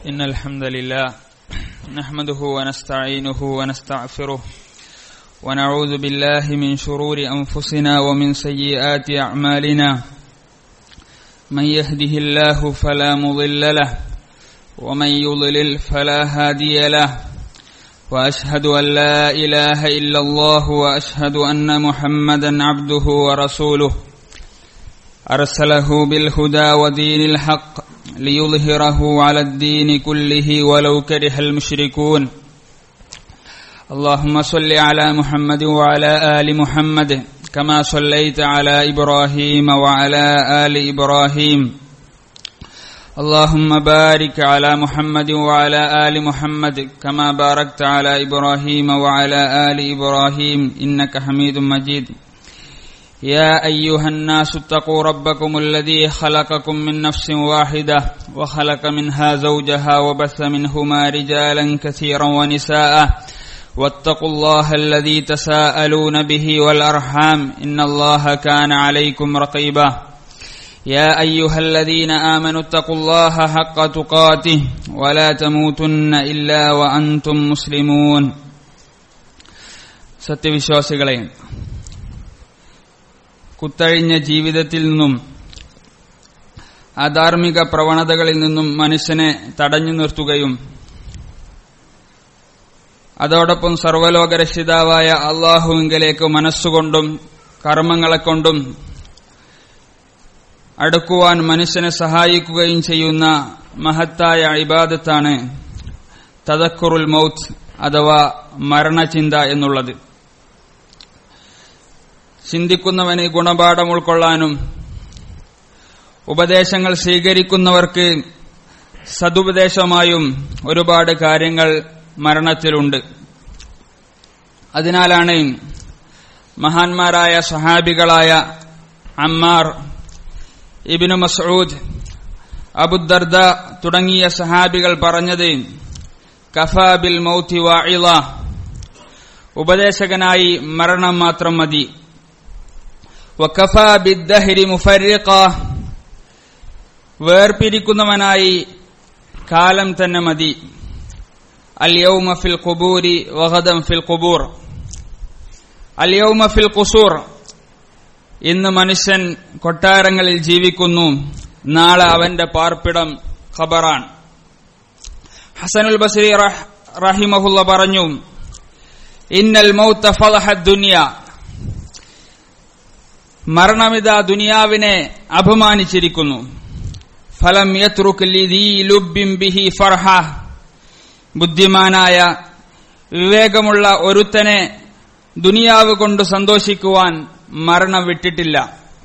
إن الحمد لله نحمده ونستعينه ونستغفره ونعوذ بالله من شرور أنفسنا ومن سيئات أعمالنا من يهده الله فلا مضل له ومن يضلل فلا هادي له وأشهد أن لا إله إلا الله وأشهد أن محمدا عبده ورسوله أرسله بالهدى ودين الحق ليظهره على الدين كله ولو كره المشركون اللهم صل على محمد وعلى آل محمد كما صليت على إبراهيم وعلى آل إبراهيم اللهم بارك على محمد وعلى آل محمد كما باركت على إبراهيم وعلى آل إبراهيم إنك حميد مجيد يا أيها الناس اتقوا ربكم الذي خلقكم من نفس واحدة وخلق منها زوجها وبث منهما رجالا كثيرا ونساء واتقوا الله الذي تساءلون به والأرحام إن الله كان عليكم رقيبا يا أيها الذين آمنوا اتقوا الله حق تقاته ولا تموتن إلا وأنتم مسلمون സത്യവിശ്വാസികളെ കുത്തഴിഞ്ഞ ജീവിതത്തിൽ നിന്നും അധാർമിക പ്രവണതകളിൽ നിന്നും മനുഷ്യനെ തടഞ്ഞു നിർത്തുകയും അതോടൊപ്പം സർവലോകരക്ഷിതാവായ അള്ളാഹുവിങ്കലേക്ക് മനസ്സുകൊണ്ടും കർമ്മങ്ങളെ കൊണ്ടും അടുക്കുവാൻ മനുഷ്യനെ സഹായിക്കുകയും ചെയ്യുന്ന മഹത്തായ ഇബാദത്താണ് തദക്കുറുൽ മൗത്ത് അഥവാ മരണചിന്ത എന്നുള്ളത് ചിന്തിക്കുന്നവന് ഗുണപാഠം ഉൾക്കൊള്ളാനും ഉപദേശങ്ങൾ സ്വീകരിക്കുന്നവർക്ക് സതുപദേശമായും ഒരുപാട് കാര്യങ്ങൾ മരണത്തിലുണ്ട് അതിനാലാണ് മഹാന്മാരായ സഹാബികളായ അമ്മാർ ഇബിനു മസൂദ് അബുദർദ തുടങ്ങിയ സഹാബികൾ പറഞ്ഞത് കഫാബിൽ മൗത്തി വാഇള ഉപദേശകനായി മരണം മാത്രം മതി വക്കഫാ ബിദ്ദഹരി മുഫരിഖ വേർപിരിക്കുന്നവനായി കാലം തന്നെ മതി اليوم في القبور وغدا في القبور اليوم في القصور ഇന്ന് മനുഷ്യൻ കൊട്ടാരങ്ങളിൽ ജീവിക്കുന്നു നാളെ അവന്റെ പാർപ്പിടം ഖബറാൻ ഹസനുൽ ബസ്രി റഹിമഹുല്ല പറഞ്ഞു ഇന്നൽ മൗത്ത ഫലഹ ദുനിയ മരണമിത ദുനിയാവിനെ അപമാനിച്ചിരിക്കുന്നു ഫലം ബിഹി ഫർഹ ബുദ്ധിമാനായ വിവേകമുള്ള ഒരുത്തനെ ദുനിയാവ് കൊണ്ട് സന്തോഷിക്കുവാൻ മരണം വിട്ടിട്ടില്ല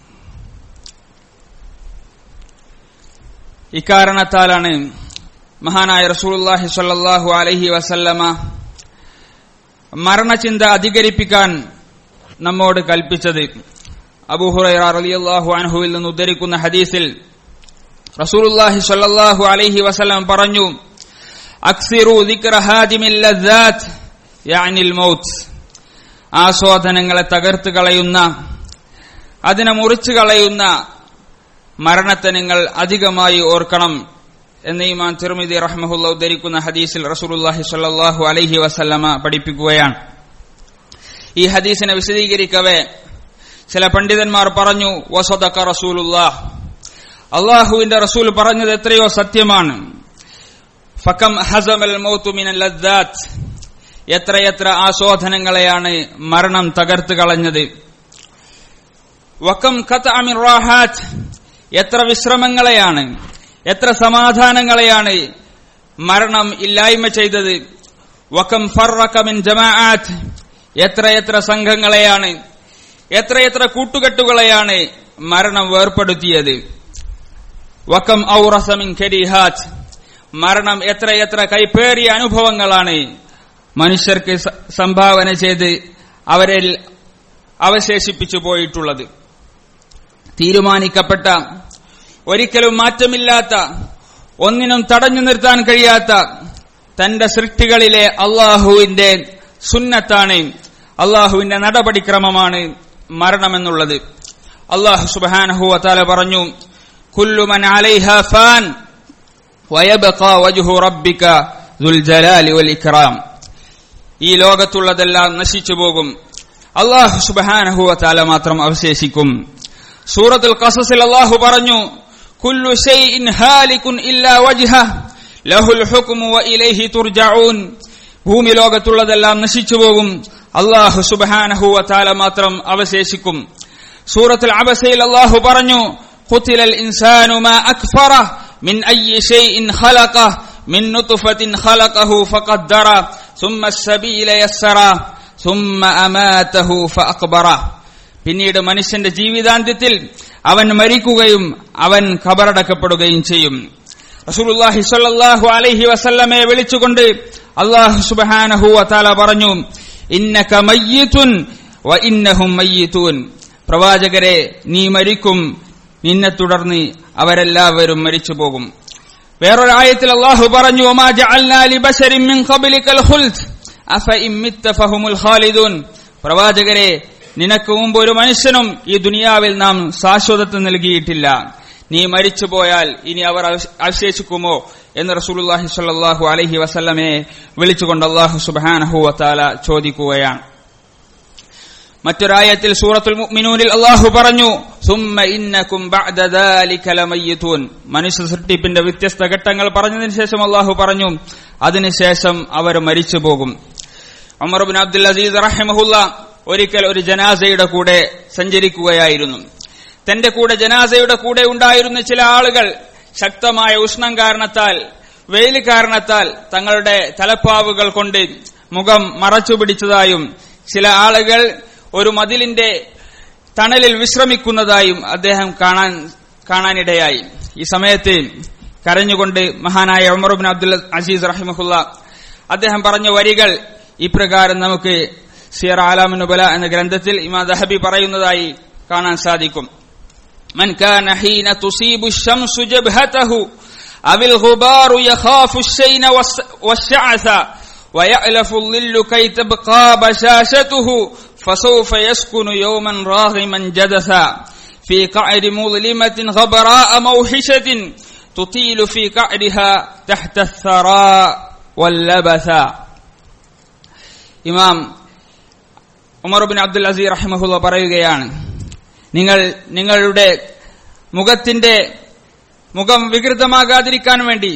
ഇക്കാരണത്താലാണ് മഹാനായ റസൂലുള്ളാഹി സ്വല്ലല്ലാഹു അലൈഹി വസല്ലമ മരണചിന്ത അധികരിപ്പിക്കാൻ നമ്മോട് കൽപ്പിച്ചത് അബൂഹുറൈറ റളിയല്ലാഹു അൻഹുവിൽ നിന്ന് ഉദ്ധരിക്കുന്ന ഹദീസിൽ റസൂലുള്ളാഹി സ്വല്ലല്ലാഹു അലൈഹി വസല്ലം പറഞ്ഞു അക്സിറു ദിക്ര ഹാദിമിൽ ലദ്ദാത്ത് യഅനിൽ മൗത്ത് ആസ്വാദനങ്ങളെ തകർത്ത് കളയുന്ന അതിനെ മുറിച്ചു കളയുന്ന മരണത്തെ നിങ്ങൾ അധികമായി ഓർക്കണം എന്ന് ഇമാൻ തിരുമിതി റഹ്മഹുല്ല ഉദ്ധരിക്കുന്ന ഹദീസിൽ റസൂലുള്ളാഹി സ്വല്ലല്ലാഹു അലൈഹി വസല്ലമ പഠിപ്പിക്കുകയാണ് ഈ ഹദീസിനെ വിശദീകരിക്കവേ ചില പണ്ഡിതന്മാർ പറഞ്ഞു വസദക റസൂലുല്ലാഹ് അള്ളാഹുവിന്റെ റസൂൽ പറഞ്ഞത് എത്രയോ സത്യമാണ് ഫകം ഹസമൽ മൗത്തു മിനൽ ലദ്ദാത്ത് എത്രയെത്ര ആസ്വാദനങ്ങളെയാണ് മരണം തകർത്ത് കളഞ്ഞത് വക്കം ഖത്അമിൻ റാഹാത്ത് എത്ര വിശ്രമങ്ങളെയാണ് എത്ര സമാധാനങ്ങളെയാണ് മരണം ഇല്ലായ്മ ചെയ്തത് വക്കം ഫർറക്കമിൻ ജമാഅത്ത് എത്രയെത്ര സംഘങ്ങളെയാണ് എത്രയെത്ര കൂട്ടുകെട്ടുകളെയാണ് മരണം വേർപ്പെടുത്തിയത് വക്കം ഔറസമിൻ ഖരീഹാത്ത് മരണം എത്രയെത്ര കൈപ്പേറിയ അനുഭവങ്ങളാണ് മനുഷ്യർക്ക് സംഭാവന ചെയ്ത് അവരിൽ അവശേഷിപ്പിച്ചു പോയിട്ടുള്ളത് തീരുമാനിക്കപ്പെട്ട ഒരിക്കലും മാറ്റമില്ലാത്ത ഒന്നിനും തടഞ്ഞു നിർത്താൻ കഴിയാത്ത തന്റെ സൃഷ്ടികളിലെ അള്ളാഹുവിന്റെ സുന്നത്താണ് അള്ളാഹുവിന്റെ നടപടിക്രമമാണ് മരണമെന്നുള്ളത് അള്ളാഹു സുബാനഹുവ താല പറഞ്ഞു കുല്ലുമൻ അലൈഹ ഫാൻ വയബഖാ വജ്ഹു റബ്ബിക ദുൽ ജലാലി വൽ ഇക്റാം ഈ ലോകത്തുള്ളതെല്ലാം നശിച്ചു പോകും അള്ളാഹു സുബ്ഹാനഹു വതആല മാത്രം അവശേഷിക്കും സൂറത്തുൽ ഖസസിൽ അള്ളാഹു പറഞ്ഞു കുല്ലു ഷൈഇൻ ഹാലികുൻ ഇല്ലാ വജ്ഹ ലഹുൽ ഹുക്മു വ ഇലൈഹി തുർജഊൻ ഭൂമി ലോകത്തുള്ളതെല്ലാം നശിച്ചു പോകും അള്ളാഹു സുബ്ഹാനഹു വതആല മാത്രം അവശേഷിക്കും സൂറത്തുൽ അബസയിൽ അള്ളാഹു പറഞ്ഞു قتل الإنسان ما أكفره من أي شيء خلقه من نطفة خلقه فقدره ثم السبيل يسره ثم أماته فأقبره പിന്നീട് മനുഷ്യന്റെ ജീവിതാന്ത്യത്തിൽ അവൻ മരിക്കുകയും അവൻ ഖബറടക്കപ്പെടുകയും ചെയ്യും റസൂലുള്ളാഹി സ്വല്ലല്ലാഹു അലൈഹി വസല്ലമയെ വിളിച്ചുകൊണ്ട് അല്ലാഹു സുബ്ഹാനഹു വതആല പറഞ്ഞു ഇന്നക മയ്യിതുൻ വ ഇന്നഹും മയ്യിതൂൻ പ്രവാചകരെ നീ മരിക്കും നിന്നെ തുടർന്ന് അവരെല്ലാവരും മരിച്ചു പോകും വേറൊരായത്തിൽ അള്ളാഹു പറഞ്ഞു ഒമാ ജഅൽനാ ലിബശരിൻ മിൻ ഖബ്ലികൽ ഖുൽദ് അഫഇൻ മിത്ത ഫഹുമുൽ ഖാലിദൂൻ പ്രവാചകരെ നിനക്ക് മുമ്പ് ഒരു മനുഷ്യനും ഈ ദുനിയാവിൽ നാം ശാശ്വതത്വം നൽകിയിട്ടില്ല നീ മരിച്ചുപോയാൽ ഇനി അവർ അവശ- അവശേഷിക്കുമോ എന്ന് റസൂലുള്ളാഹി സ്വല്ലല്ലാഹു അലൈഹി വസല്ലമയെ വിളിച്ചുകൊണ്ട് അള്ളാഹു സുബ്ഹാനഹു വതആല ചോദിക്കുകയാണ് മറ്റൊരായത്തിൽ സൂറത്തുൽ മുഅ്മിനൂനിൽ അള്ളാഹു പറഞ്ഞു സുമ്മ ഇന്നകും ബഅദ ദാലിക ലമയ്യിതൂൻ മനുഷ്യ സൃഷ്ടിപ്പിന്റെ വ്യത്യസ്ത ഘട്ടങ്ങൾ പറഞ്ഞതിന് ശേഷം അള്ളാഹു പറഞ്ഞു അതിനുശേഷം അവർ മരിച്ചു പോകും ഉമർ ബിൻ അബ്ദുൽ അസീസ് റഹിമഹുല്ല ഒരിക്കൽ ഒരു ജനാസയുടെ കൂടെ സഞ്ചരിക്കുകയായിരുന്നു തന്റെ കൂടെ ജനാസയുടെ കൂടെ ഉണ്ടായിരുന്ന ചില ആളുകൾ ശക്തമായ ഉഷ്ണം കാരണത്താൽ വെയിൽ കാരണത്താൽ തങ്ങളുടെ തലപ്പാവുകൾ കൊണ്ട് മുഖം മറച്ചു പിടിച്ചതായും ചില ആളുകൾ ഒരു മതിലിന്റെ തണലിൽ വിശ്രമിക്കുന്നതായും അദ്ദേഹം കാണാൻ കാണാനിടയായി ഈ സമയത്ത് കരഞ്ഞുകൊണ്ട് മഹാനായ ഉമർ ബിൻ അബ്ദുൽ അസീസ് റഹിമഹുല്ല അദ്ദേഹം പറഞ്ഞ വരികൾ ഇപ്രകാരം നമുക്ക് സിയർ ആലാമുനുബല എന്ന ഗ്രന്ഥത്തിൽ ഇമാ ദഹബി പറയുന്നതായി കാണാൻ സാധിക്കും من كان حين تصيب الشمس جبهته أو الغبار يخاف الشين والس- والشعث ويألف الظل كي تبقى بشاشته فسوف يسكن يوما راغما جدثا في قعر مظلمة غبراء موحشة تطيل في قعرها تحت الثراء واللبثا ഇമാം ഉമർ ബിൻ അബ്ദുൽ അസീർ റഹിമഹുല്ല പറയുകയാണ് നിങ്ങൾ നിങ്ങളുടെ മുഖത്തിന്റെ മുഖം വികൃതമാകാതിരിക്കാൻ വേണ്ടി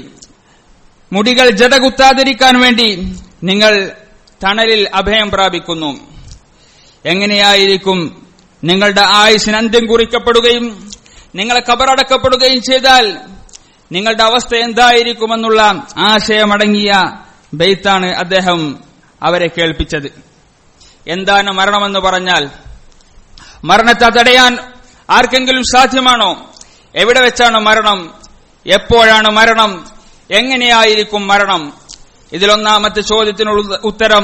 മുടികൾ ജടകുത്താതിരിക്കാൻ വേണ്ടി നിങ്ങൾ തണലിൽ അഭയം പ്രാപിക്കുന്നു എങ്ങനെയായിരിക്കും നിങ്ങളുടെ ആയുസിന് അന്ത്യം കുറിക്കപ്പെടുകയും നിങ്ങളെ കബറടക്കപ്പെടുകയും ചെയ്താൽ നിങ്ങളുടെ അവസ്ഥ എന്തായിരിക്കുമെന്നുള്ള ആശയമടങ്ങിയ ബെയ്ത്താണ് അദ്ദേഹം അവരെ കേൾപ്പിച്ചത് എന്താണ് മരണമെന്ന് പറഞ്ഞാൽ മരണത്തെ തടയാൻ ആർക്കെങ്കിലും സാധ്യമാണോ എവിടെ വെച്ചാണ് മരണം എപ്പോഴാണ് മരണം എങ്ങനെയായിരിക്കും മരണം ഇതിലൊന്നാമത്തെ ചോദ്യത്തിനുള്ള ഉത്തരം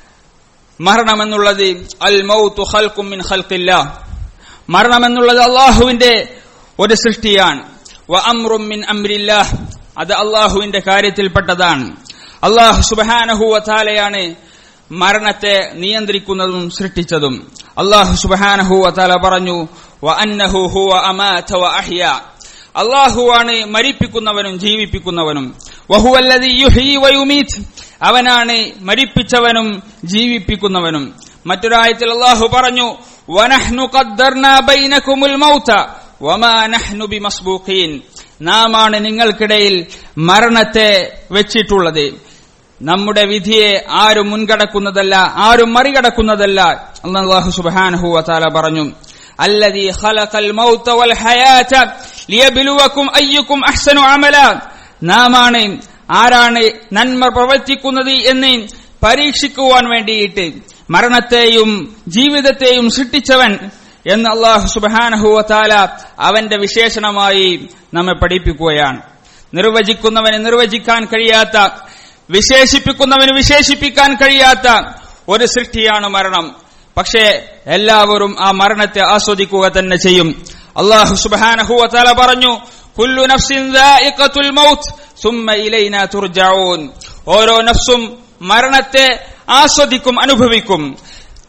മരണമെന്നുള്ളത് അൽ മൗത്തു ഖൽഖും മിൻ ഖൽഖില്ല മരണമെന്നുള്ളത് അള്ളാഹുവിന്റെ ഒരു സൃഷ്ടിയാണ് വ അംറും മിൻ അംരില്ലാഹ് അത് അള്ളാഹുവിന്റെ കാര്യത്തിൽപ്പെട്ടതാണ് അള്ളാഹു സുബഹാനഹു വതാലയാണ് മരണത്തെ നിയന്ത്രിക്കുന്നതും സൃഷ്ടിച്ചതും അള്ളാഹു സുബഹാനഹു വതാല പറഞ്ഞു വ അന്നഹു ഹുവ അമാത വ അഹ്യ അള്ളാഹുവാണ് മരിപ്പിക്കുന്നവനും ജീവിപ്പിക്കുന്നവനും വഹുവല്ലതി യുഹീ വയുമീത് അവനാണ് മരിപ്പിച്ചവനും ജീവിപ്പിക്കുന്നവനും മറ്റൊരായത്തിൽ അള്ളാഹു പറഞ്ഞു വനഹ്നു ഖദ്ദർനാ ബൈനകുമുൽ മൗത വമാ നഹ്നു ബിമസ്ബൂഖീൻ നാമാണ് നിങ്ങൾക്കിടയിൽ മരണത്തെ വെച്ചിട്ടുള്ളത് നമ്മുടെ വിധിയെ ആരും മുൻകടക്കുന്നതല്ല ആരും മറികടക്കുന്നതല്ല അള്ളാഹു സുബ്ഹാനഹു വതആല പറഞ്ഞു الذي خلق الموت والحياة ليبلوكم أيكم أحسن عملا നാമാണ് ആരാണ് നന്മ പ്രവർത്തിക്കുന്നത് എന്ന് പരീക്ഷിക്കുവാൻ വേണ്ടിയിട്ട് മരണത്തെയും ജീവിതത്തെയും സൃഷ്ടിച്ചവൻ എന്ന് അള്ളാഹു സുബാനഹുവത്താല അവന്റെ വിശേഷണമായി നമ്മെ പഠിപ്പിക്കുകയാണ് നിർവചിക്കുന്നവന് നിർവചിക്കാൻ കഴിയാത്ത വിശേഷിപ്പിക്കുന്നവന് വിശേഷിപ്പിക്കാൻ കഴിയാത്ത ഒരു സൃഷ്ടിയാണ് മരണം പക്ഷേ എല്ലാവരും ആ മരണത്തെ ആസ്വദിക്കുക തന്നെ ചെയ്യും അള്ളാഹു സുബാനഹുവത്താല പറഞ്ഞു കുല്ലു നഫ്സിൻ ദാഇഖത്തുൽ മൗത്ത് സുമ്മ ഇലൈനാ തുർജഊൻ ഓരോ നഫ്സും മരണത്തെ ആസ്വദിക്കും അനുഭവിക്കും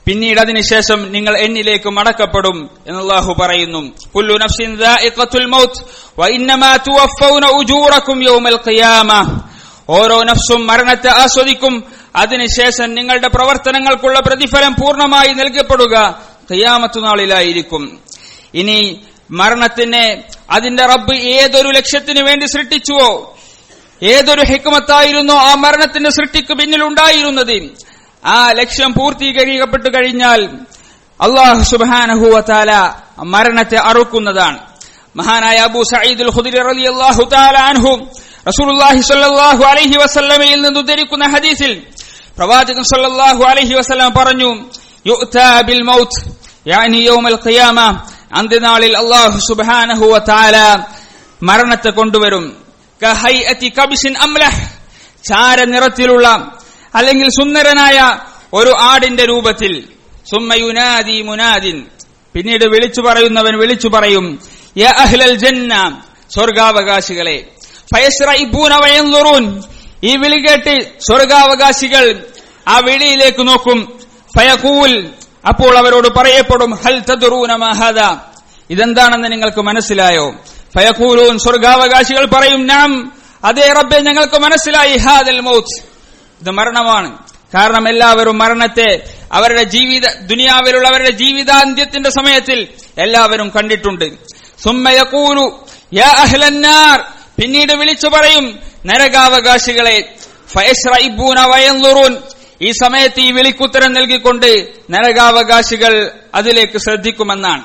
പിന്നീട് അതിനുശേഷം നിങ്ങൾ എന്നിലേക്ക് മടക്കപ്പെടും എന്നല്ലാഹു പറയുന്നു കുല്ലു നഫ്സിൻ ദാഇഖത്തുൽ മൗത്ത് വഇന്നമാ തുവഫൗന ഉജൂറക്കും യൗമൽ ഖിയാമ ഓരോ നഫ്സും മരണത്തെ ആസ്വദിക്കും അതിനുശേഷം നിങ്ങളുടെ പ്രവർത്തനങ്ങൾക്കുള്ള പ്രതിഫലം പൂർണ്ണമായി നൽകപ്പെടുക ഖിയാമത്തു നാളിലായിരിക്കും ഇനി മരണത്തിനെ അതിന്റെ റബ്ബ് ഏതൊരു ലക്ഷ്യത്തിനു വേണ്ടി സൃഷ്ടിച്ചുവോ ഏതൊരു ഹിക്മത്തായിരുന്നോ ആ മരണത്തിന്റെ സൃഷ്ടിക്ക് പിന്നിലുണ്ടായിരുന്നത് ആ ലക്ഷ്യം പൂർത്തീകരിക്കപ്പെട്ടു കഴിഞ്ഞാൽ അള്ളാഹു സുബാനഹുവത്താല മരണത്തെ അറുക്കുന്നതാണ് മഹാനായ അബു സയ്യിദുൽ ഖുദരി റളിയല്ലാഹു തആല അൻഹു റസൂലുള്ളാഹി സ്വല്ലല്ലാഹു അലൈഹി വസല്ലമയിൽ നിന്ന് ഉദ്ധരിക്കുന്ന ഹദീസിൽ പ്രവാചകൻ സ്വല്ലല്ലാഹു അലൈഹി വസല്ലം പറഞ്ഞു യുഅ്താ ബിൽ മൗത്ത് യാനി യൗമൽ ഖിയാമ അന്ത്യനാളിൽ അള്ളാഹു സുബ്ഹാനഹു വതആല മരണത്തെ കൊണ്ടുവരും കഹൈഅതി കബിസിൻ അംലഹ് ചാര നിറത്തിലുള്ള അല്ലെങ്കിൽ സുന്ദരനായ ഒരു ആടിന്റെ രൂപത്തിൽ സുമ്മ യുനാദി മുനാദിൻ പിന്നീട് വിളിച്ചു പറയുന്നവൻ വിളിച്ചു പറയും യാ അഹ്ലൽ ജന്ന സ്വർഗാവകാശികളെ ഫയസ്റഇബൂന വയൻളുറൂൻ ഈ വിളി കേട്ട് സ്വർഗാവകാശികൾ ആ വിളിയിലേക്ക് നോക്കും ഫയഖൂൽ അപ്പോൾ അവരോട് പറയപ്പെടും ഹൽ തദ്റൂന മാ ഹാദാ ഇതെന്താണെന്ന് നിങ്ങൾക്ക് മനസ്സിലായോ ഫയഖൂലൂൻ സ്വർഗാവകാശികൾ പറയും നാം അതേ റബ്ബെ ഞങ്ങൾക്ക് മനസ്സിലായി ഹാദൽ മൗത്ത് ഇത് മരണമാണ് കാരണം എല്ലാവരും മരണത്തെ അവരുടെ ജീവിത ദുനിയാവിലുള്ള അവരുടെ ജീവിതാന്ത്യത്തിന്റെ സമയത്തിൽ എല്ലാവരും കണ്ടിട്ടുണ്ട് സുമ്മയക്കൂലു യാ അഹ്ലന്നാർ പിന്നീട് വിളിച്ചു പറയും നരകാവകാശികളെ ഫയസ്റൈബൂന വയൻളുറൂൻ ഈ സമയത്ത് ഈ വിളിക്കുത്തരം നൽകിക്കൊണ്ട് നരകാവകാശികൾ അതിലേക്ക് ശ്രദ്ധിക്കുമെന്നാണ്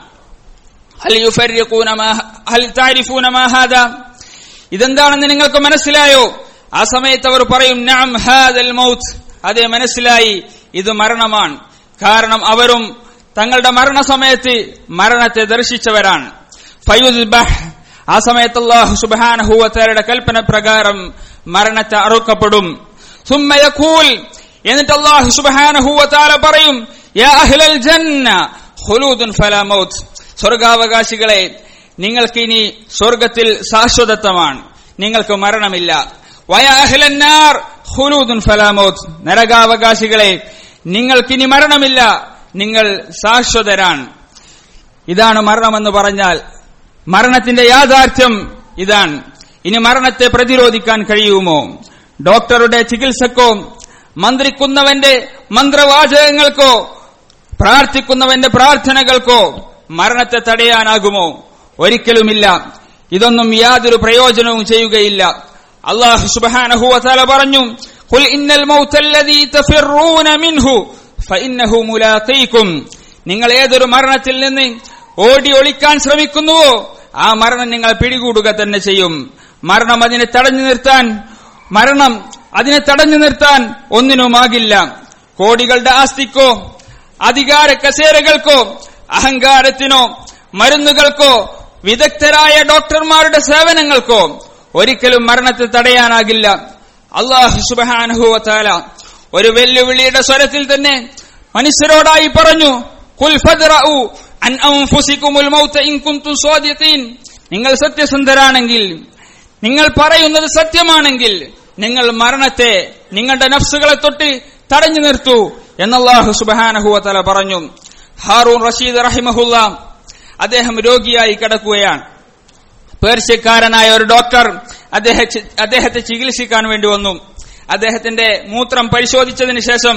ഹൽ യുഫരിഖൂന മാ ഹൽ താരിഫൂന മാ ഹാദാ ഇതെന്താണെന്ന് നിങ്ങൾക്ക് മനസ്സിലായോ ആ സമയത്ത് അവർ പറയും നാം ഹാദൽ മൗത്ത് അതെ മനസ്സിലായി ഇത് മരണമാണ് കാരണം അവരും തങ്ങളുടെ മരണസമയത്ത് മരണത്തെ ദർശിച്ചവരാണ് ഫയുദ്ബഹ് ആ സമയത്ത് അള്ളാഹു സുബാനഹുവത്തരുടെ കൽപ്പന പ്രകാരം മരണത്തെ അറുക്കപ്പെടും സുമ്മയഖൂൽ എന്നിട്ട് അള്ളാഹു സുബാനഹുവത്താല പറയും യാ അഹ്ലൽ ജന്ന ഖുലൂദുൻ ഫലാ മൗത്ത് സ്വർഗാവകാശികളെ നിങ്ങൾക്ക് ഇനി സ്വർഗത്തിൽ ശാശ്വതത്വമാണ് നിങ്ങൾക്ക് മരണമില്ല വയ അഹ്ലന്നാർ ഖുലൂദുൻ ഫലാ മൗത്ത് നരകാവകാശികളെ നിങ്ങൾക്കിനി മരണമില്ല നിങ്ങൾ ശാശ്വതരാണ് ഇതാണ് മരണമെന്ന് പറഞ്ഞാൽ മരണത്തിന്റെ യാഥാർത്ഥ്യം ഇതാണ് ഇനി മരണത്തെ പ്രതിരോധിക്കാൻ കഴിയുമോ ഡോക്ടറുടെ ചികിത്സക്കോ മന്ത്രിക്കുന്നവന്റെ മന്ത്രവാചകങ്ങൾക്കോ പ്രാർത്ഥിക്കുന്നവന്റെ പ്രാർത്ഥനകൾക്കോ മരണത്തെ തടയാനാകുമോ ഒരിക്കലുമില്ല ഇതൊന്നും യാതൊരു പ്രയോജനവും ചെയ്യുകയില്ല അള്ളാഹു സുബാനഹുവല പറഞ്ഞു قل إن الموت الذي تفرون منه فإنه ملاقيكم നിങ്ങൾ ഏതൊരു മരണത്തിൽ നിന്ന് ഓടി ഒളിക്കാൻ ശ്രമിക്കുന്നുവോ ആ മരണം നിങ്ങൾ പിടികൂടുക തന്നെ ചെയ്യും മരണം അതിനെ തടഞ്ഞു നിർത്താൻ മരണം അതിനെ തടഞ്ഞു നിർത്താൻ ഒന്നിനുമാകില്ല കോടികളുടെ ആസ്തിക്കോ അധികാര കസേരകൾക്കോ അഹങ്കാരത്തിനോ മരുന്നുകൾക്കോ വിദഗ്ധരായ ഡോക്ടർമാരുടെ സേവനങ്ങൾക്കോ ഒരിക്കലും മരണത്തെ തടയാനാകില്ല അള്ളാഹു സുബാനുഹുവത്താല ഒരു വെല്ലുവിളിയുടെ സ്വരത്തിൽ തന്നെ മനുഷ്യരോടായി പറഞ്ഞു കുൽ ഫദ്റഉ അൻ അൻഫുസികുമുൽ മൗത ഇൻ കുൻതും സ്വാദിഖീൻ നിങ്ങൾ സത്യസന്ധരാണെങ്കിൽ നിങ്ങൾ പറയുന്നത് സത്യമാണെങ്കിൽ നിങ്ങൾ മരണത്തെ നിങ്ങളുടെ നഫ്സുകളെ തൊട്ട് തടഞ്ഞു നിർത്തൂ എന്നല്ലാഹു സുബാനഹുവതല പറഞ്ഞു ഹാറൂൺ റഷീദ് റഹിമഹുല്ല അദ്ദേഹം രോഗിയായി കിടക്കുകയാണ് പേർഷ്യക്കാരനായ ഒരു ഡോക്ടർ അദ്ദേഹത്തെ അദ്ദേഹത്തെ ചികിത്സിക്കാൻ വേണ്ടി വന്നു അദ്ദേഹത്തിന്റെ മൂത്രം പരിശോധിച്ചതിന് ശേഷം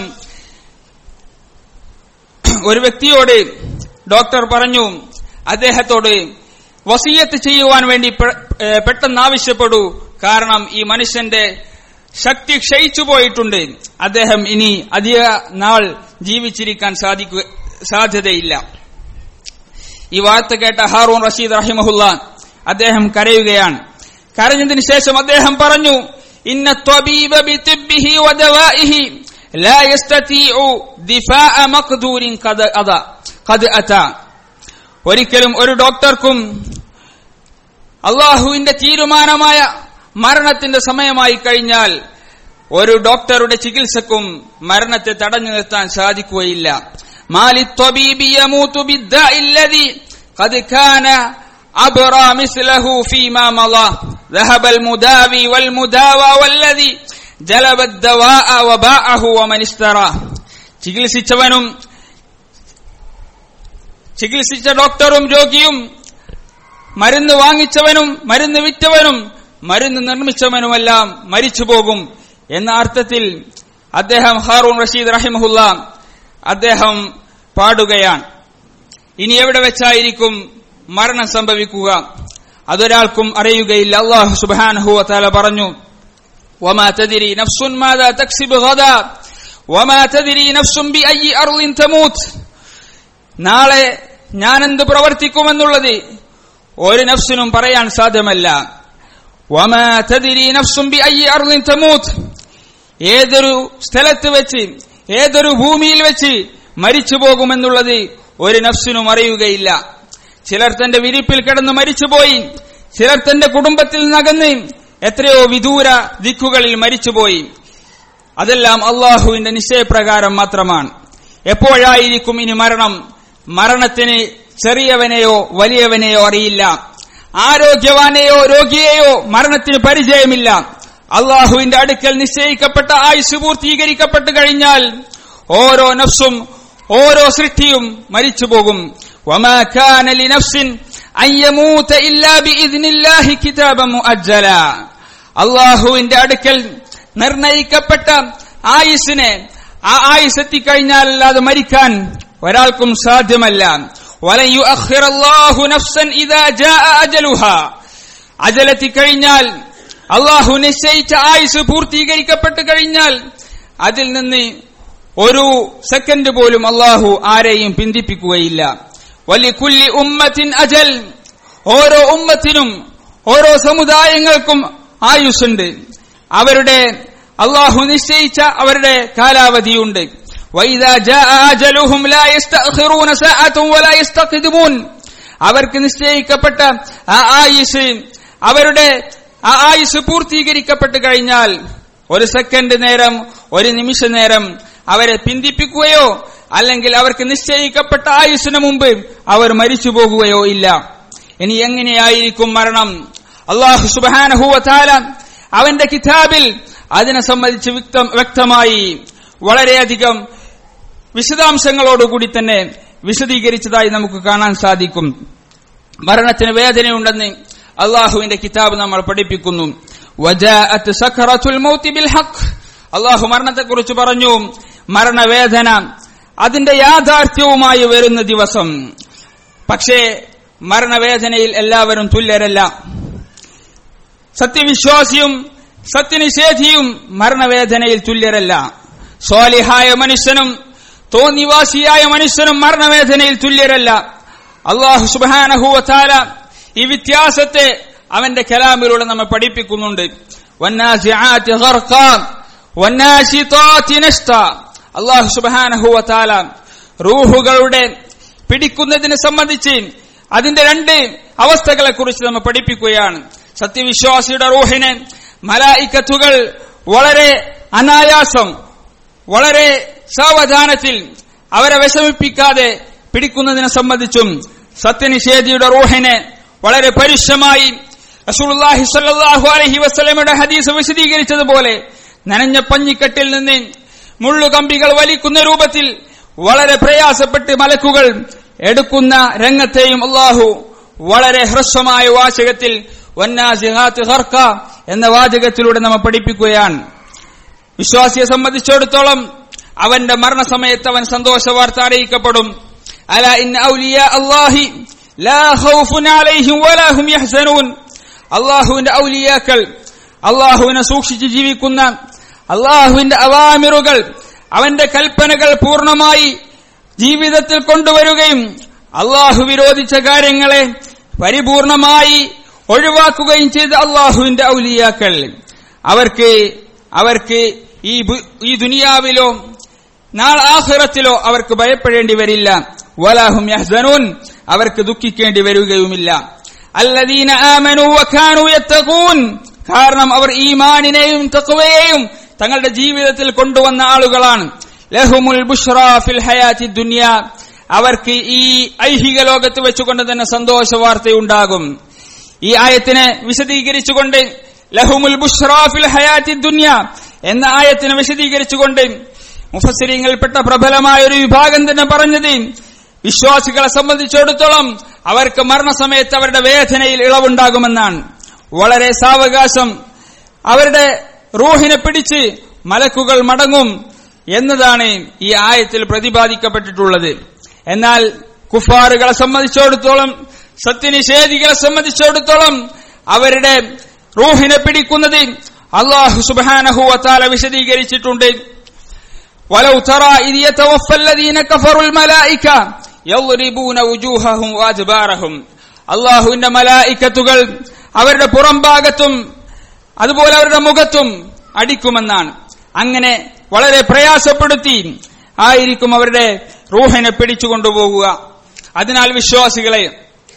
ഒരു വ്യക്തിയോട് ഡോക്ടർ പറഞ്ഞു അദ്ദേഹത്തോട് വസീയത്ത് ചെയ്യുവാൻ വേണ്ടി പെട്ടെന്ന് ആവശ്യപ്പെടൂ കാരണം ഈ മനുഷ്യന്റെ ശക്തി ക്ഷയിച്ചു പോയിട്ടുണ്ട് അദ്ദേഹം ഇനി അധിക നാൾ ജീവിച്ചിരിക്കാൻ സാധിക്കുക സാധ്യതയില്ല ഈ വാർത്ത കേട്ട ഹാറൂൺ റഷീദ് റഹിമഹുല്ല അദ്ദേഹം കരയുകയാണ് കരഞ്ഞതിന് ശേഷം അദ്ദേഹം പറഞ്ഞു ഇന്ന ത്വബീബ ബിതിബ്ബിഹി വദവാഇഹി ലാ യസ്തതീഉ ദിഫാഅ മഖ്ദൂരിൻ ഖദ അദ ഖദ് അത ഒരിക്കലും ഒരു ഡോക്ടർക്കും അള്ളാഹുവിന്റെ തീരുമാനമായ മരണത്തിന്റെ സമയമായി കഴിഞ്ഞാൽ ഒരു ഡോക്ടറുടെ ചികിത്സക്കും മരണത്തെ തടഞ്ഞു നിർത്താൻ സാധിക്കുകയില്ല മാലി ത്വബീബി യമൂതു ബിദ്ദാഇ الذي قد كان أبرى مثله فيما مضى ذهب المداوي والمداوى والذي جلب الدواء وباعه ومن اشترى ചികിത്സിച്ചവനും ചികിത്സിച്ച ഡോക്ടറും രോഗിയും മരുന്ന് വാങ്ങിച്ചവനും മരുന്ന് വിറ്റവനും മരുന്ന് നിർമ്മിച്ചവനുമെല്ലാം മരിച്ചു പോകും എന്ന അർത്ഥത്തിൽ അദ്ദേഹം ഹാറൂൺ റഷീദ് റഹിമഹുല്ല അദ്ദേഹം പാടുകയാണ് ഇനി എവിടെ വെച്ചായിരിക്കും മരണം സംഭവിക്കുക അതൊരാൾക്കും അറിയുകയില്ല അള്ളാഹു സുബാനഹു താല പറഞ്ഞു وما تدري نفس ماذا تكسب غدا وما تدري نفس بأي أرض تموت നാളെ ഞാനെന്ത് പ്രവർത്തിക്കുമെന്നുള്ളത് ഒരു നഫ്സിനും പറയാൻ സാധ്യമല്ല وما تدري نفس بأي أرض تموت ഏതൊരു സ്ഥലത്ത് വെച്ച് ഏതൊരു ഭൂമിയിൽ വെച്ച് മരിച്ചു പോകുമെന്നുള്ളത് ഒരു നഫ്സിനും അറിയുകയില്ല ചിലർ തന്റെ വിരിപ്പിൽ കിടന്ന് മരിച്ചുപോയി ചിലർ തന്റെ കുടുംബത്തിൽ നകന്ന് എത്രയോ വിദൂര ദിക്കുകളിൽ മരിച്ചുപോയി അതെല്ലാം അള്ളാഹുവിന്റെ നിശ്ചയപ്രകാരം മാത്രമാണ് എപ്പോഴായിരിക്കും ഇനി മരണം മരണത്തിന് ചെറിയവനെയോ വലിയവനെയോ അറിയില്ല ആരോഗ്യവാനെയോ രോഗിയെയോ മരണത്തിന് പരിചയമില്ല അള്ളാഹുവിന്റെ അടുക്കൽ നിശ്ചയിക്കപ്പെട്ട ആയുസ് പൂർത്തീകരിക്കപ്പെട്ടു കഴിഞ്ഞാൽ ഓരോ നഫ്സും ഓരോ സൃഷ്ടിയും മരിച്ചു പോകും وما كان لنفس أن يموت إلا بإذن الله كتابا مؤجلا അള്ളാഹുവിന്റെ അടുക്കൽ നിർണയിക്കപ്പെട്ട ആയുസിനെ ആ ആയുസ് എത്തിക്കഴിഞ്ഞാൽ അല്ലാതെ മരിക്കാൻ ഒരാൾക്കും സാധ്യമല്ല വലൻ യുഅഖിറ അല്ലാഹു നഫ്സൻ ഇദാ ജാഅ അജലുഹാ അജലെത്തിക്കഴിഞ്ഞാൽ അള്ളാഹു നിശ്ചയിച്ച ആയുസ് പൂർത്തീകരിക്കപ്പെട്ടു കഴിഞ്ഞാൽ അതിൽ നിന്ന് ഒരു സെക്കൻഡ് പോലും അള്ളാഹു ആരെയും പിന്തിപ്പിക്കുകയില്ല വലിക്കുല്ലി ഉമ്മത്തിൻ അജൽ ഓരോ ഉമ്മത്തിനും ഓരോ സമുദായങ്ങൾക്കും ആയുസ്സുണ്ട് അവരുടെ അള്ളാഹു നിശ്ചയിച്ച അവരുടെ കാലാവധിയുണ്ട് وإذا جاء أجلهم لا يستأخرون ساعة ولا يستقدمون അവർക്ക് നിശ്ചയിക്കപ്പെട്ട ആ ആയുസ് അവരുടെ ആ ആയുസ് പൂർത്തീകരിക്കപ്പെട്ടു കഴിഞ്ഞാൽ ഒരു സെക്കൻഡ് നേരം ഒരു നിമിഷ നേരം അവരെ പിന്തിപ്പിക്കുകയോ അല്ലെങ്കിൽ അവർക്ക് നിശ്ചയിക്കപ്പെട്ട ആയുസ്സിന് മുമ്പ് അവർ മരിച്ചു പോകുകയോ ഇല്ല ഇനി എങ്ങനെയായിരിക്കും മരണം അള്ളാഹു സുബാനഹുവല അവന്റെ കിതാബിൽ അതിനെ സംബന്ധിച്ച് വ്യക്തം വ്യക്തമായി വളരെയധികം വിശദാംശങ്ങളോടുകൂടി തന്നെ വിശദീകരിച്ചതായി നമുക്ക് കാണാൻ സാധിക്കും മരണത്തിന് വേദനയുണ്ടെന്ന് അള്ളാഹുവിന്റെ കിതാബ് നമ്മൾ പഠിപ്പിക്കുന്നു വജാഅത്ത് സഖറത്തുൽ മൗത്തി ബിൽ ഹഖ് അള്ളാഹു മരണത്തെക്കുറിച്ച് പറഞ്ഞു മരണവേദന അതിന്റെ യാഥാർത്ഥ്യവുമായി വരുന്ന ദിവസം പക്ഷേ മരണവേദനയിൽ എല്ലാവരും തുല്യരല്ല സത്യവിശ്വാസിയും സത്യനിഷേധിയും മരണവേദനയിൽ തുല്യരല്ല സ്വാലിഹായ മനുഷ്യനും തോന്നിവാസിയായ മനുഷ്യനും മരണവേദനയിൽ തുല്യരല്ല അള്ളാഹു സുബാനഹുവല ഈ വ്യത്യാസത്തെ അവന്റെ കലാമിലൂടെ നമ്മെ പഠിപ്പിക്കുന്നുണ്ട് അള്ളാഹു സുബാനഹുവല റൂഹുകളുടെ പിടിക്കുന്നതിനെ സംബന്ധിച്ച് അതിന്റെ രണ്ട് അവസ്ഥകളെ കുറിച്ച് നമ്മൾ പഠിപ്പിക്കുകയാണ് സത്യവിശ്വാസിയുടെ റൂഹിനെ മലായിക്കത്തുകൾ വളരെ അനായാസം വളരെ സാവധാനത്തിൽ അവരെ വിഷമിപ്പിക്കാതെ പിടിക്കുന്നതിനെ സംബന്ധിച്ചും സത്യനിഷേധിയുടെ റൂഹിനെ വളരെ പരുഷമായി റസൂലുള്ളാഹി സ്വല്ലല്ലാഹു അലൈഹി വസല്ലമയുടെ ഹദീസ് വിശദീകരിച്ചതുപോലെ നനഞ്ഞ പഞ്ഞിക്കെട്ടിൽ നിന്ന് മുള്ളുകമ്പികൾ വലിക്കുന്ന രൂപത്തിൽ വളരെ പ്രയാസപ്പെട്ട് മലക്കുകൾ എടുക്കുന്ന രംഗത്തെയും അള്ളാഹു വളരെ ഹ്രസ്വമായ വാചകത്തിൽ വന്നാസിഹാത്ത് ഹർക്ക എന്ന വാചകത്തിലൂടെ നമ്മൾ പഠിപ്പിക്കുകയാണ് വിശ്വാസിയെ സംബന്ധിച്ചിടത്തോളം അവന്റെ മരണസമയത്ത് അവൻ സന്തോഷ വാർത്ത അറിയിക്കപ്പെടും അല ഇൻ ഔലിയ അല്ലാഹി ലാ ഖൗഫുൻ അലൈഹിം വലാ ഹും യഹ്സനൂൻ അല്ലാഹുവിന്റെ ഔലിയാക്കൾ അള്ളാഹുവിനെ സൂക്ഷിച്ച് ജീവിക്കുന്ന അള്ളാഹുവിന്റെ അവാമിറുകൾ അവന്റെ കൽപ്പനകൾ പൂർണ്ണമായി ജീവിതത്തിൽ കൊണ്ടുവരികയും അള്ളാഹു വിരോധിച്ച കാര്യങ്ങളെ പരിപൂർണമായി ഒഴിവാക്കുകയും ചെയ്ത അള്ളാഹുവിന്റെ ഔലിയാക്കൾ അവർക്ക് അവർക്ക് ഈ ഈ ദുനിയാവിലോ നാളെ ആഹ്റത്തിലോ അവർക്ക് ഭയപ്പെടേണ്ടി വരില്ല വലാഹും യഹ്സനൂൻ അവർക്ക് ദുഃഖിക്കേണ്ടി വരികയുമില്ല അല്ലദീന ആമനു വകാനു യത്തഖൂൻ കാരണം അവർ ഈമാനിനെയും തഖ്വയെയും തങ്ങളുടെ ജീവിതത്തിൽ കൊണ്ടുവന്ന ആളുകളാണ് ലഹുമുൽ ബുഷ്റാ ഫിൽ ഹയാത്തി ദുനിയ അവർക്ക് ഈ ഐഹിക ലോകത്ത് വെച്ചുകൊണ്ട് തന്നെ സന്തോഷ വാർത്തയുണ്ടാകും ഈ ആയത്തിനെ വിശദീകരിച്ചുകൊണ്ട് ലഹുമുൽ ബുഷ്റാ ഫിൽ ഹയാത്തി ദുനിയ എന്ന ആയത്തിനെ വിശദീകരിച്ചുകൊണ്ട് മുഫസ്സിരിങ്ങളിൽപ്പെട്ട പ്രബലമായ ഒരു വിഭാഗം തന്നെ പറഞ്ഞത് വിശ്വാസികളെ സംബന്ധിച്ചിടത്തോളം അവർക്ക് മരണസമയത്ത് അവരുടെ വേദനയിൽ ഇളവുണ്ടാകുമെന്നാണ് വളരെ സാവകാശം അവരുടെ റൂഹിനെ പിടിച്ച് മലക്കുകൾ മടങ്ങും എന്നതാണ് ഈ ആയത്തിൽ പ്രതിപാദിക്കപ്പെട്ടിട്ടുള്ളത് എന്നാൽ കുഫാറുകളെ സംബന്ധിച്ചിടത്തോളം സത്യനിഷേധികളെ സംബന്ധിച്ചിടത്തോളം അവരുടെ റൂഹിനെ പിടിക്കുന്നത് അള്ളാഹു സുബാനഹുവത്താല വിശദീകരിച്ചിട്ടുണ്ട് ولو ترى إذ يتوفى الذين كفروا الملائكة يضربون وجوههم وأدبارهم അള്ളാഹുവിന്റെ മലായിക്കത്തുകൾ അവരുടെ പുറംഭാഗത്തും അതുപോലെ അവരുടെ മുഖത്തും അടിക്കുമെന്നാണ് അങ്ങനെ വളരെ പ്രയാസപ്പെടുത്തി ആയിരിക്കും അവരുടെ റൂഹിനെ പിടിച്ചു കൊണ്ടുപോകുക അതിനാൽ വിശ്വാസികളെ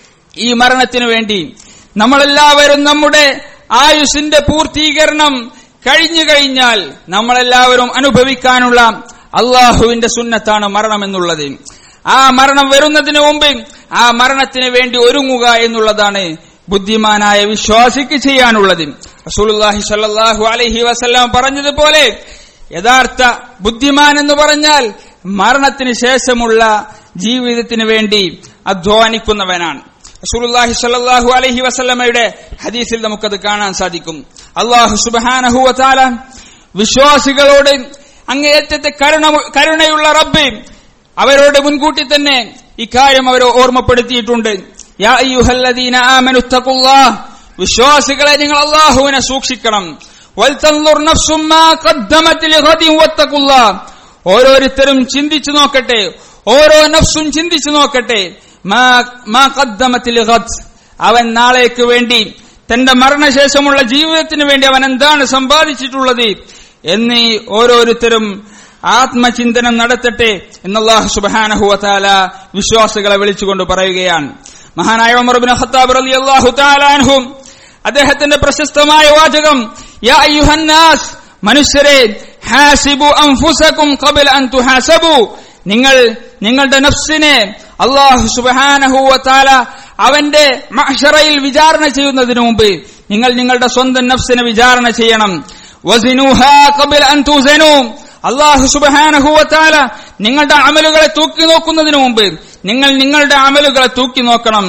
ഈ മരണത്തിനു വേണ്ടി നമ്മളെല്ലാവരും നമ്മുടെ ആയുസിന്റെ പൂർത്തീകരണം കഴിഞ്ഞു കഴിഞ്ഞാൽ നമ്മളെല്ലാവരും അനുഭവിക്കാനുള്ള അള്ളാഹുവിന്റെ സുന്നത്താണ് മരണം എന്നുള്ളത് ആ മരണം വരുന്നതിന് മുമ്പ് ആ മരണത്തിന് വേണ്ടി ഒരുങ്ങുക എന്നുള്ളതാണ് ബുദ്ധിമാനായ വിശ്വാസിക്ക് ചെയ്യാനുള്ളത് റസൂലുള്ളാഹി സ്വല്ലല്ലാഹു അലൈഹി വസല്ലം പറഞ്ഞതുപോലെ യഥാർത്ഥ ബുദ്ധിമാൻ എന്ന് പറഞ്ഞാൽ മരണത്തിന് ശേഷമുള്ള ജീവിതത്തിന് വേണ്ടി അധ്വാനിക്കുന്നവനാണ് റസൂലുള്ളാഹി സ്വല്ലല്ലാഹു അലൈഹി വസല്ലമയുടെ ഹദീസിൽ നമുക്കത് കാണാൻ സാധിക്കും അള്ളാഹു സുബ്ഹാനഹു വതആല വിശ്വാസികളോട് അങ്ങേയറ്റത്തെ കരുണ കരുണയുള്ള റബ്ബ് അവരോട് മുൻകൂട്ടി തന്നെ ഇക്കാര്യം അവർ ഓർമ്മപ്പെടുത്തിയിട്ടുണ്ട് യാ അയ്യുഹല്ലദീന ആമനു തഖുല്ലാഹ് വിശ്വാസികളെ നിങ്ങൾ അള്ളാഹുവിനെ സൂക്ഷിക്കണം വൽതൻദുർ നഫ്സും മാ ഖദ്ദമത് ലിഗദിൻ വത്തഖുല്ലാഹ് ഓരോരുത്തരും ചിന്തിച്ചു നോക്കട്ടെ ഓരോ നഫ്സും ചിന്തിച്ചു നോക്കട്ടെ മാ മാ ഖദ്ദമത് ലിഗദ് അവൻ നാളേക്ക് വേണ്ടി തന്റെ മരണശേഷമുള്ള ജീവിതത്തിന് വേണ്ടി അവൻ എന്താണ് സമ്പാദിച്ചിട്ടുള്ളത് എന്ന് ഓരോരുത്തരും ആത്മചിന്തനം നടത്തട്ടെ എന്നല്ലാഹു സുബ്ഹാനഹു വതആല വിശ്വാസികളെ വിളിച്ചുകൊണ്ട് പറയുകയാണ് മഹാനായ ഉമർ ഇബ്നു ഖത്താബ് റളിയല്ലാഹു തആല അൻഹു അദ്ദേഹത്തിന്റെ പ്രശസ്തമായ വാചകം യാ അയ്യുഹന്നാസ് മനുഷ്യരെ ഹാസിബു അൻഫുസകും ഖബല അൻ തുഹാസബു നിങ്ങൾ നിങ്ങളുടെ നഫ്സിനെ അള്ളാഹു സുബ്ഹാനഹു വതആല അവന്റെ മഹ്ശറയിൽ വിചാരണ ചെയ്യുന്നതിന് മുമ്പ് നിങ്ങൾ നിങ്ങളുടെ സ്വന്തം നഫ്സിനെ വിചാരണ ചെയ്യണം വസിനുഹാ ഖബല അൻ തുസനു അള്ളാഹു സുബ്ഹാനഹു വതആല നിങ്ങളുടെ അമലുകളെ തൂക്കി നോക്കുന്നതിന് മുമ്പ് നിങ്ങൾ നിങ്ങളുടെ അമലുകളെ തൂക്കി നോക്കണം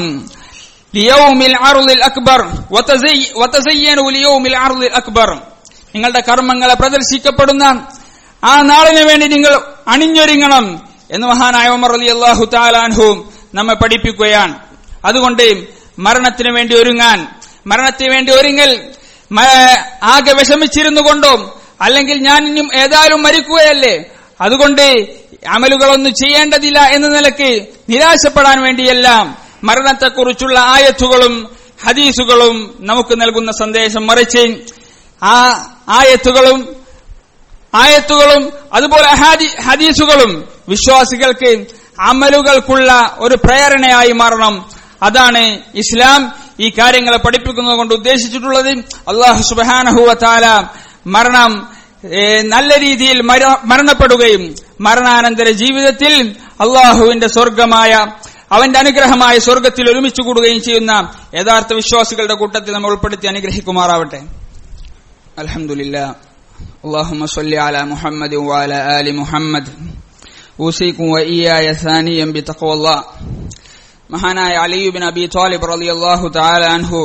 ലിയൗമിൽ അർളിൽ അക്ബർ വതസയ്യനു ലിയൗമിൽ അർളിൽ അക്ബർ നിങ്ങളുടെ കർമ്മങ്ങളെ പ്രദർശിക്കപ്പെടുന്ന ആ നാളിന് വേണ്ടി നിങ്ങൾ അണിഞ്ഞൊരുങ്ങണം എന്ന് മഹാനായ ഉമർ റളിയല്ലാഹു തആല അൻഹു നമ്മെ പഠിപ്പിക്കുകയാണ് അതുകൊണ്ട് മരണത്തിന് വേണ്ടി ഒരുങ്ങാൻ മരണത്തിന് വേണ്ടി ഒരുങ്ങൽ ആകെ വിഷമിച്ചിരുന്നു കൊണ്ടോ അല്ലെങ്കിൽ ഞാൻ ഇനിയും ഏതായാലും മരിക്കുകയല്ലേ അതുകൊണ്ട് അമലുകളൊന്നും ചെയ്യേണ്ടതില്ല എന്ന നിലയ്ക്ക് നിരാശപ്പെടാൻ വേണ്ടിയെല്ലാം മരണത്തെക്കുറിച്ചുള്ള ആയത്തുകളും ഹദീസുകളും നമുക്ക് നൽകുന്ന സന്ദേശം മറിച്ച് ആ ആയത്തുകളും ആയത്തുകളും അതുപോലെ ഹദീസുകളും വിശ്വാസികൾക്ക് അമലുകൾക്കുള്ള ഒരു പ്രേരണയായി മാറണം അതാണ് ഇസ്ലാം ഈ കാര്യങ്ങളെ പഠിപ്പിക്കുന്നത് കൊണ്ട് ഉദ്ദേശിച്ചിട്ടുള്ളത് അള്ളാഹു സുബാനഹുവ താല മരണം നല്ല രീതിയിൽ മരണപ്പെടുകയും മരണാനന്തര ജീവിതത്തിൽ അള്ളാഹുവിന്റെ സ്വർഗമായ അവന്റെ അനുഗ്രഹമായ സ്വർഗത്തിൽ ഒരുമിച്ച് കൂടുകയും ചെയ്യുന്ന യഥാർത്ഥ വിശ്വാസികളുടെ കൂട്ടത്തിൽ നമ്മൾ ഉൾപ്പെടുത്തി അനുഗ്രഹിക്കുമാറാവട്ടെ അലഹമുല്ല اللهم صل على محمد وعلى آل محمد أوصيكم وإياي ثانيا بتقوى الله മഹാനായ അലിയുബിൻ അബി താലിബ് റളിയല്ലാഹു തആല അൻഹു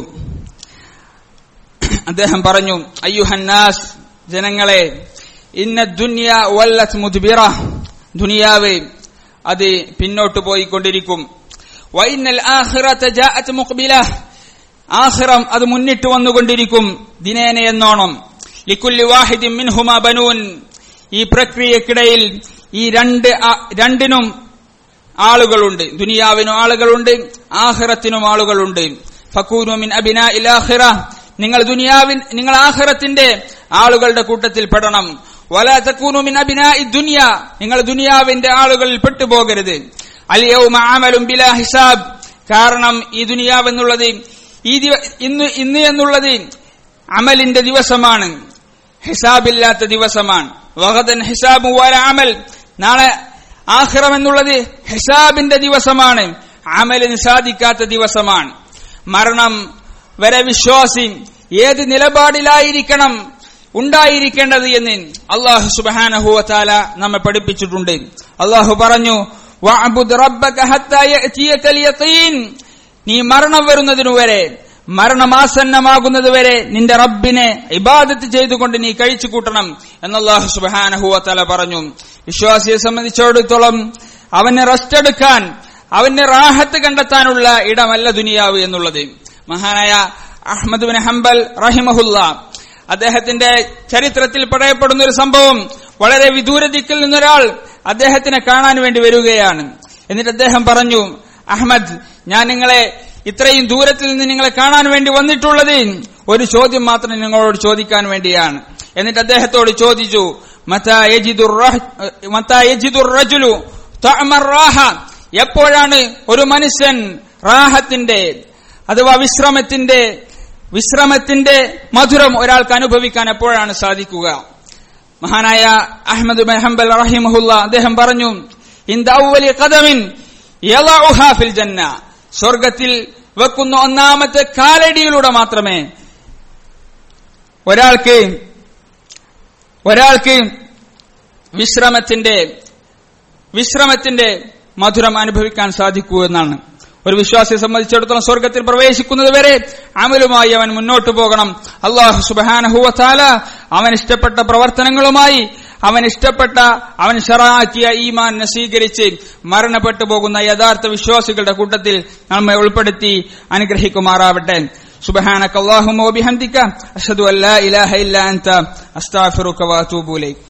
അദ്ദേഹം പറഞ്ഞു അയ്യുഹന്നാസ് ജനങ്ങളെ ഇന്ന ദുനിയ വല്ലത് മുദ്ബിറ ദുനിയാവ് അത് പിന്നോട്ട് പോയിക്കൊണ്ടിരിക്കും വൈനൽ ആഖിറത ജാഅത് മുഖ്ബില ആഖിറം അത് മുന്നിട്ട് വന്നുകൊണ്ടിരിക്കും ദിനേന എന്നോണം ലിക്കുല്ലി വാഹിദിൻ മിൻഹുമ ബനൂൻ ഈ പ്രക്രിയക്കിടയിൽ ഈ രണ്ട് രണ്ടിനും ആളുകളുണ്ട് ദുനിയാവിനും ആളുകളുണ്ട് ആഹിറത്തിനും ആളുകളുണ്ട് ഫക്കൂനു മിൻ അബിന ഇലാഹിറ നിങ്ങൾ ദുനിയാവിൻ നിങ്ങൾ ആഹിറത്തിന്റെ ആളുകളുടെ കൂട്ടത്തിൽ പെടണം വല തക്കൂനു മിൻ അബിന ദുനിയ നിങ്ങൾ ദുനിയാവിന്റെ ആളുകളിൽ പെട്ടുപോകരുത് അലിയവും ആമലും ബിലാ ഹിസാബ് കാരണം ഈ ദുനിയാവ് എന്നുള്ളത് ഈ ഇന്ന് ഇന്ന് എന്നുള്ളത് അമലിന്റെ ദിവസമാണ് ഹിസാബില്ലാത്ത ദിവസമാണ് വഹദൻ ഹിസാബ് വല അമൽ നാളെ ആഖിറം എന്നുള്ളത് ഹിസാബിന്റെ ദിവസമാണ് അമലിന് സാധിക്കാത്ത ദിവസമാണ് മരണം വരെ വിശ്വാസി ഏത് നിലപാടിലായിരിക്കണം ഉണ്ടായിരിക്കേണ്ടത് എന്ന് അള്ളാഹു സുബാനഹുവത്താല നമ്മെ പഠിപ്പിച്ചിട്ടുണ്ട് അള്ളാഹു പറഞ്ഞു വഅബ്ദു് റബ്ബക ഹത്താ യഅതിയകൽ യഖീൻ നീ മരണം വരുന്നതിനുവരെ മരണമാസന്നമാകുന്നത് വരെ നിന്റെ റബ്ബിനെ ഇബാദത്ത് ചെയ്തുകൊണ്ട് നീ കഴിച്ചു കൂട്ടണം എന്നല്ലാഹു സുബ്ഹാനഹു വതആല പറഞ്ഞു വിശ്വാസിയെ സംബന്ധിച്ചിടത്തോളം അവന് റെസ്റ്റ് എടുക്കാൻ അവന് റാഹത്ത് കണ്ടെത്താനുള്ള ഇടമല്ല ദുനിയാവ് എന്നുള്ളത് മഹാനായ അഹ്മദ് ബിൻ ഹംബൽ റഹിമഹുല്ല അദ്ദേഹത്തിന്റെ ചരിത്രത്തിൽ പറയപ്പെടുന്ന ഒരു സംഭവം വളരെ വിദൂര ദിക്കിൽ നിന്നൊരാൾ അദ്ദേഹത്തിനെ കാണാൻ വേണ്ടി വരികയാണ് എന്നിട്ട് അദ്ദേഹം പറഞ്ഞു അഹമ്മദ് ഞാൻ നിങ്ങളെ ഇത്രയും ദൂരത്തിൽ നിന്ന് നിങ്ങളെ കാണാൻ വേണ്ടി വന്നിട്ടുള്ളത് ഒരു ചോദ്യം മാത്രം നിങ്ങളോട് ചോദിക്കാൻ വേണ്ടിയാണ് എന്നിട്ട് അദ്ദേഹത്തോട് ചോദിച്ചു മതാ യജിദുർ റഹ്- മതാ യജിദുർ റജുലു തഅമർ റാഹ എപ്പോഴാണ് ഒരു മനുഷ്യൻ റാഹത്തിന്റെ അഥവാ വിശ്രമത്തിന്റെ വിശ്രമത്തിന്റെ മധുരം ഒരാൾക്ക് അനുഭവിക്കാൻ എപ്പോഴാണ് സാധിക്കുക മഹാനായ അഹമ്മദ് ബിൻ ഹംബൽ റഹിമഹുല്ല അദ്ദേഹം പറഞ്ഞു ഇന്ത ഔവലി ഖദമിൻ യളഉഹാ ഫിൽ ജന്ന സ്വർഗത്തിൽ വെക്കുന്ന ഒന്നാമത്തെ കാലടിയിലൂടെ മാത്രമേ ഒരാൾക്ക് ഒരാൾക്ക് വിശ്രമത്തിന്റെ വിശ്രമത്തിന്റെ മധുരം അനുഭവിക്കാൻ സാധിക്കൂ എന്നാണ് ഒരു വിശ്വാസിയെ സംബന്ധിച്ചിടത്തോളം സ്വർഗത്തിൽ പ്രവേശിക്കുന്നത് വരെ അമലുമായി അവൻ മുന്നോട്ട് പോകണം അള്ളാഹു സുബാനഹുവത്താല അവൻ ഇഷ്ടപ്പെട്ട പ്രവർത്തനങ്ങളുമായി അവൻ ഇഷ്ടപ്പെട്ട അവൻ ഷറാക്കിയ ഈമാനെ സ്വീകരിച്ച് മരണപ്പെട്ടു പോകുന്ന യഥാർത്ഥ വിശ്വാസികളുടെ കൂട്ടത്തിൽ നമ്മെ ഉൾപ്പെടുത്തി അനുഗ്രഹിക്കുമാറാവട്ടെ സുബഹാനക അല്ലാഹുമ്മ വബിഹംദിക അഷ്ഹദു അല്ലാ ഇലാഹ ഇല്ല അൻത അസ്തഗ്ഫിറുക വഅതൂബു ഇലൈക്